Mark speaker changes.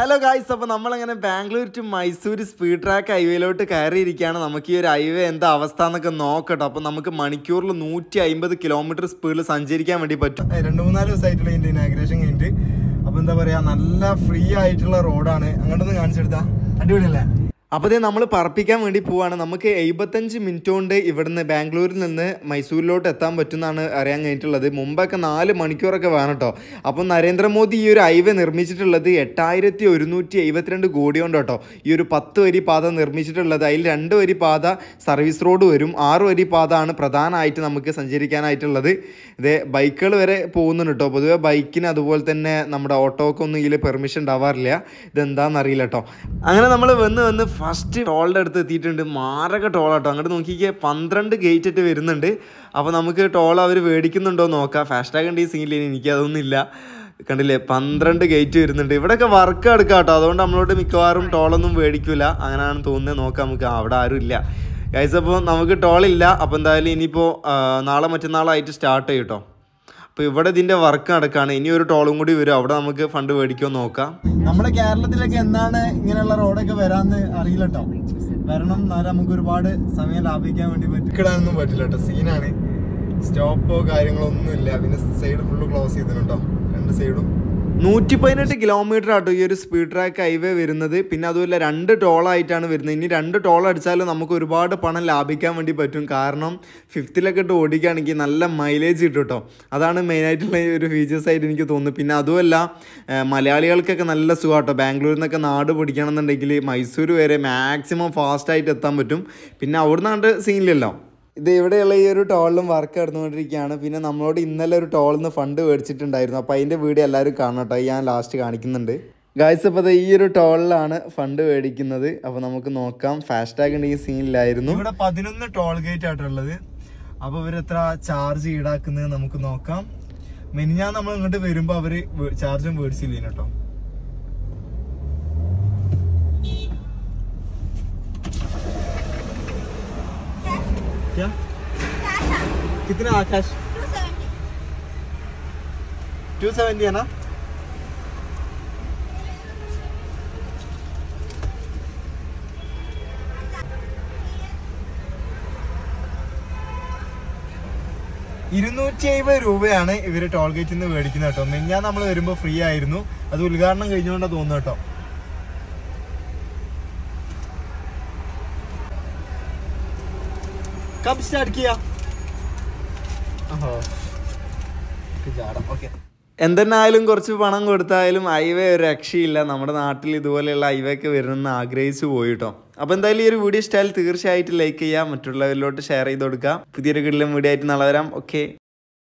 Speaker 1: hello guys അപ്പോൾ നമ്മളങ്ങനെ Bangalore to Mysore speed track ഹൈവേയിലോട്ട് കയറിയിരിക്കുകയാണ് നമുക്ക് ഈ ഒരു ഹൈവേ എന്താ അവസ്ഥ എന്നൊക്കെ നോക്കട്ടോ അപ്പോൾ നമുക്ക് മണിക്കൂറിൽ നൂറ്റി അമ്പത് കിലോമീറ്റർ സ്പീഡിൽ സഞ്ചരിക്കാൻ വേണ്ടി പറ്റും രണ്ട് മൂന്നാല് ദിവസമായിട്ടുള്ള ഇതിൻ്റെ ഇനാഗ്രേഷൻ കഴിഞ്ഞിട്ട് അപ്പോൾ എന്താ പറയുക നല്ല ഫ്രീ ആയിട്ടുള്ള റോഡാണ് അങ്ങോട്ടൊന്ന് കാണിച്ചെടുത്താ അടിപൊളിയല്ലേ അപ്പോൾ ഇതേ നമ്മൾ പറപ്പിക്കാൻ വേണ്ടി പോവാണ് നമുക്ക് എഴുപത്തഞ്ച് മിനിറ്റ് കൊണ്ട് ഇവിടുന്ന് ബാംഗ്ലൂരിൽ നിന്ന് മൈസൂരിലോട്ട് എത്താൻ പറ്റുമെന്നാണ് അറിയാൻ കഴിഞ്ഞിട്ടുള്ളത് മുമ്പൊക്കെ നാല് മണിക്കൂറൊക്കെ വേണം കേട്ടോ അപ്പം നരേന്ദ്രമോദി ഈ ഒരു ഹൈവേ നിർമ്മിച്ചിട്ടുള്ളത് എട്ടായിരത്തി ഒരുന്നൂറ്റി എഴുപത്തിരണ്ട് കോടി കൊണ്ട് കേട്ടോ ഈ ഒരു പത്ത് വരി പാത നിർമ്മിച്ചിട്ടുള്ളത് അതിൽ രണ്ട് വരി പാത സർവീസ് റോഡ് വരും ആറ് വരി പാത ആണ് പ്രധാനമായിട്ട് നമുക്ക് സഞ്ചരിക്കാനായിട്ടുള്ളത് ഇതേ ബൈക്കുകൾ വരെ പോകുന്നുണ്ട് കേട്ടോ പൊതുവെ ബൈക്കിന് അതുപോലെ തന്നെ നമ്മുടെ ഓട്ടോക്കൊന്നും ഇതിൽ പെർമിഷൻ ഉണ്ടാവാറില്ല ഇതെന്താണെന്ന് അറിയില്ല കേട്ടോ അങ്ങനെ നമ്മൾ വന്ന് വന്ന് ഫസ്റ്റ് ടോളിൻ്റെ അടുത്ത് എത്തിയിട്ടുണ്ട് മാരക ടോൾ കേട്ടോ അങ്ങോട്ട് നോക്കിക്കേ പന്ത്രണ്ട് ഗേറ്റ് ഇട്ട് വരുന്നുണ്ട് അപ്പോൾ നമുക്ക് ടോൾ അവർ മേടിക്കുന്നുണ്ടോ എന്ന് നോക്കാം ഫാസ്ടാഗ് ഉണ്ട് ഈ സീനിൽ എനിക്ക് അതൊന്നും ഇല്ല കണ്ടില്ലേ പന്ത്രണ്ട് ഗേറ്റ് വരുന്നുണ്ട് ഇവിടെയൊക്കെ വർക്ക് എടുക്കാം കേട്ടോ അതുകൊണ്ട് നമ്മളോട് മിക്കവാറും ടോളൊന്നും മേടിക്കില്ല അങ്ങനെയാണ് തോന്നുന്നത് നോക്കാം നമുക്ക് ആ, അവിടെ ആരും ഇല്ല ഗൈസ് അപ്പോൾ നമുക്ക് ടോളില്ല അപ്പോൾ എന്തായാലും ഇനിയിപ്പോൾ നാളെ മറ്റന്നാളായിട്ട് സ്റ്റാർട്ട് ചെയ്യും കേട്ടോ അപ്പോൾ ഇവിടെ ഇതിൻ്റെ വർക്ക് നടക്കുകയാണ് ഇനി ഒരു ടോളും കൂടി വരും അവിടെ നമുക്ക് ഫണ്ട് മേടിക്കുമോ നോക്കാം നമ്മുടെ കേരളത്തിലൊക്കെ എന്താണ് ഇങ്ങനെയുള്ള റോഡൊക്കെ വരാന്ന് അറിയില്ല കേട്ടോ വരണം എന്നാലും നമുക്ക് ഒരുപാട് സമയം ലാഭിക്കാൻ വേണ്ടി പറ്റും ഇടാനൊന്നും പറ്റില്ല കേട്ടോ സീനാണ് സ്റ്റോപ്പോ കാര്യങ്ങളോ ഒന്നും ഇല്ല പിന്നെ സൈഡ് ഫുള്ള് ക്ലോസ് ചെയ്തിട്ടുണ്ടോ രണ്ട് സൈഡും നൂറ്റി പതിനെട്ട് കിലോമീറ്റർ ആട്ടോ ഈ ഒരു സ്പീഡ് ട്രാക്ക് ഹൈവേ വരുന്നത് പിന്നെ അതുപോലെ രണ്ട് ടോളായിട്ടാണ് വരുന്നത് ഇനി രണ്ട് ടോൾ അടിച്ചാലും നമുക്ക് ഒരുപാട് പണം ലാഭിക്കാൻ വേണ്ടി പറ്റും കാരണം ഫിഫ്ത്തിലൊക്കെ ഇട്ട് ഓടിക്കുകയാണെങ്കിൽ നല്ല മൈലേജ് കിട്ടും കേട്ടോ അതാണ് മെയിനായിട്ടുള്ള ഈ ഒരു ഫീച്ചേഴ്സ് ആയിട്ട് എനിക്ക് തോന്നുന്നു പിന്നെ അതുമല്ല ഏഹ്, മലയാളികൾക്കൊക്കെ നല്ല സുഖമാട്ടോ ബാംഗ്ലൂരിൽ നിന്നൊക്കെ നാട് പിടിക്കണമെന്നുണ്ടെങ്കിൽ മൈസൂർ വരെ മാക്സിമം ഫാസ്റ്റായിട്ട് എത്താൻ പറ്റും പിന്നെ അവിടുന്ന് കണ്ട് സീനില്ലല്ലോ ഇത് ഇവിടെയുള്ള ഈ ഒരു ടോളിലും വർക്ക് നടന്നുകൊണ്ടിരിക്കുകയാണ് പിന്നെ നമ്മളോട് ഇന്നലെ ഒരു ടോളിൽ നിന്ന് ഫണ്ട് മേടിച്ചിട്ടുണ്ടായിരുന്നു അപ്പോൾ അതിൻ്റെ വീഡിയോ എല്ലാവരും കാണണം കേട്ടോ ഞാൻ ലാസ്റ്റ് കാണിക്കുന്നുണ്ട് ഗായ്സ് അപ്പോൾ ഈ ഒരു ടോളിലാണ് ഫണ്ട് മേടിക്കുന്നത് അപ്പോൾ നമുക്ക് നോക്കാം ഫാസ്ടാഗ് ഉണ്ട് ഈ സീനിലായിരുന്നു ഇവിടെ പതിനൊന്ന് ടോൾ ഗേറ്റ് ആയിട്ടുള്ളത് അപ്പോൾ ഇവർ എത്ര ചാർജ് ഈടാക്കുന്നത് നമുക്ക് നോക്കാം മിനിഞ്ഞാൻ നമ്മൾ ഇങ്ങോട്ട് വരുമ്പോൾ അവർ ചാർജും മേടിച്ചില്ല കേട്ടോ क्या कितने आकाश टू सेवेंटी है ना ഇരുന്നൂറ്റി അമ്പത് രൂപയാണ് ഇവര് ടോൾ ഗേറ്റിൽ നിന്ന് മേടിക്കുന്നത് കേട്ടോ മിഞ്ഞാൻ നമ്മൾ വരുമ്പോൾ ഫ്രീ ആയിരുന്നു അത് ഉദ്ഘാടനം കഴിഞ്ഞുകൊണ്ടാണ് തോന്നുന്നു കേട്ടോ कब स्टार्ट किया എന്തെന്നായാലും കുറച്ച് പണം കൊടുത്തായാലും ഹൈവേ ഒരു രക്ഷയില്ല നമ്മുടെ നാട്ടിൽ ഇതുപോലെയുള്ള ഹൈവേ ഒക്കെ വരുമെന്ന് ആഗ്രഹിച്ചു പോയിട്ടോ അപ്പോൾ എന്തായാലും ഈ ഒരു വീഡിയോ ഇഷ്ടമായാലും തീർച്ചയായിട്ടും ലൈക്ക് ചെയ്യുക മറ്റുള്ളവരിലോട്ട് ഷെയർ ചെയ്ത് കൊടുക്കുക പുതിയൊരു കിടലും വീഡിയോ ആയിട്ട് നാളെ വരാം ഓക്കെ